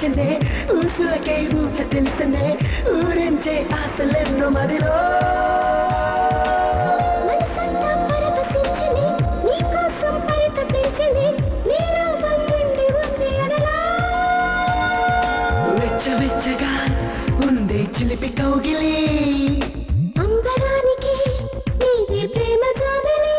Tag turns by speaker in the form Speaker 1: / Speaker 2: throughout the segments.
Speaker 1: వచ్చిందే ఊసులకై ఊహ తెలిసనే ఊరించే ఆశలెన్నో మదిలో
Speaker 2: మనసంతా పరవశించని, నీకోసం పరితపించని, నీ రూపం నిండి ఉంది అదలా.
Speaker 1: వెచ్చ వెచ్చగా ఉందే చిలిపి కౌగిలి
Speaker 2: అంబరానికి నీది ప్రేమ జాబిలి.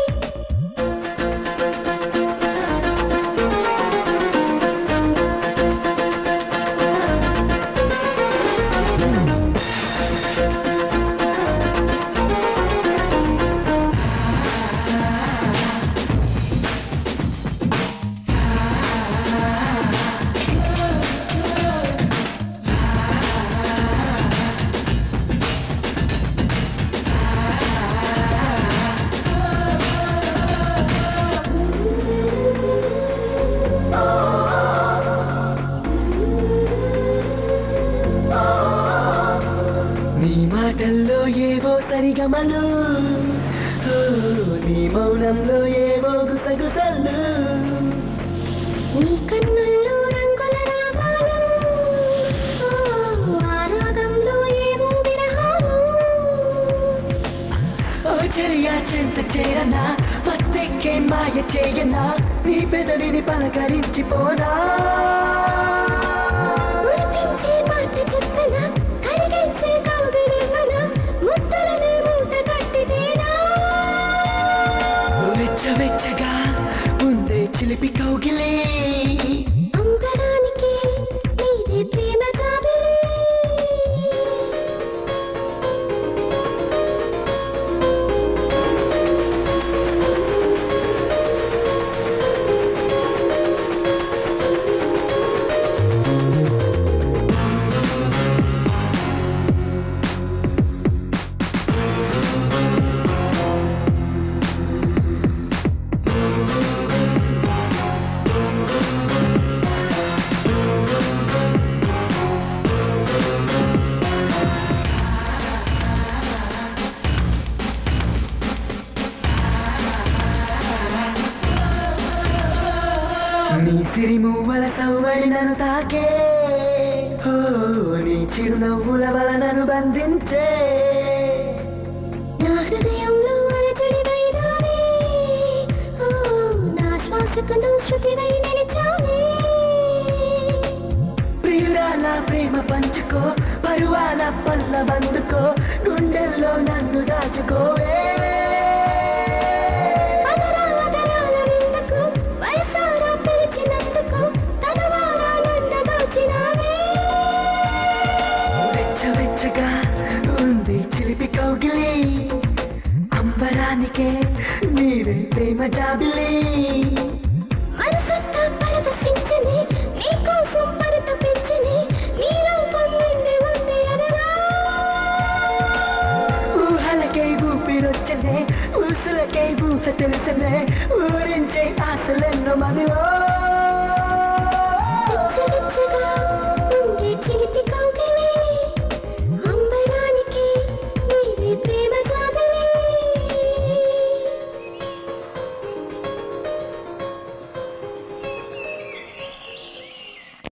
Speaker 1: నీ మాటల్లో ఏవో సరిగమలు ఓ, నీ మౌనంలో ఏవో గుసగుసలు
Speaker 2: నీ కన్నుల్లో రంగుల రాగాలు. ఓ, ఆ రాగంలో ఏవో విరహాలు.
Speaker 1: ఓ చెలియా చెంత చేరనా మత్తెక్కే మాయ చేయనా నీ పెదవిని పలకరించిపోనా
Speaker 2: మురిపించే మాట చెప్తనా, కరిగించే కౌగిలివ్వనా, ముద్దులనే మూట కట్టితేనా?
Speaker 1: వెచ్చ వెచ్చగా ఉందే చిలిపి కౌగిలే
Speaker 2: అంబరానికి నీది ప్రేమ జాబిలి.
Speaker 1: నీ సిరిమువ్వల సవ్వడి నన్ను తాకే ఓ నీ చిరునవ్వుల వల నన్ను బంధించే
Speaker 2: నా హృదయంలో అలజడివై రావే. ఓ, నా శ్వాసకు నువ్వు శృతివై నిలిచావే.
Speaker 1: ప్రియురాల ప్రేమ పంచుకో పరువాల పల్ల బందుకో గుండెల్లో నన్ను దాచుకోవే
Speaker 2: అదరా అదరాల విందుకు, వయసారా పిలిచినందుకు, తనువారా నన్ను దోచినావే.
Speaker 1: వెచ్చ వెచ్చగా ఉంది చిలిపి కౌగిలి అంబరానికే నీవే ప్రేమ జాబిలి
Speaker 2: మనసంతా పరవశించని, నీకోసం పరితపించని, నీ రూపం నిండి ఉంది అదరా.
Speaker 1: ఊహలకై ఊపిరొచ్చనే ఊసులకై ఊహ తెలిసనే ఊ